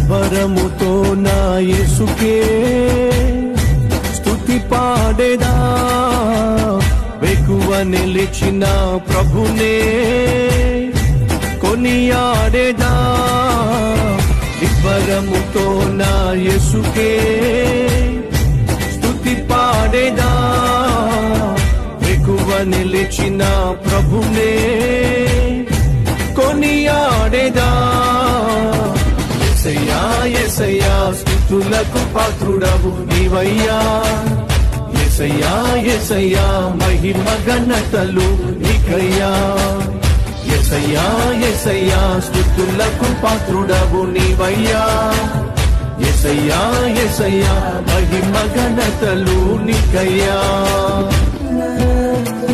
నిబ్బరముతో నా యేసుకే స్తుతి పాడేదా వెకువ నిలిచిన ప్రభునే కొనియాడేదా నిబ్బరముతో నా యేసుకే స్తుతి పాడేదా ఎక్కువ నిలిచిన ప్రభునే కొనియాడేదా ఎసయ్యా ఎసయ్యా స్థుతులకు పాత్రుడవు నీవయ్యా ఎసయ్యా ఎసయ్యా మహిమ ఘనతలు నీకయ్యా ఎసయ్యా ఎసయ్యా స్థుతులకు పాత్రుడవు నీవయ్యా ఎసయ్యా ఎసయ్యా మహిమ ఘనతలు నీకయ్యా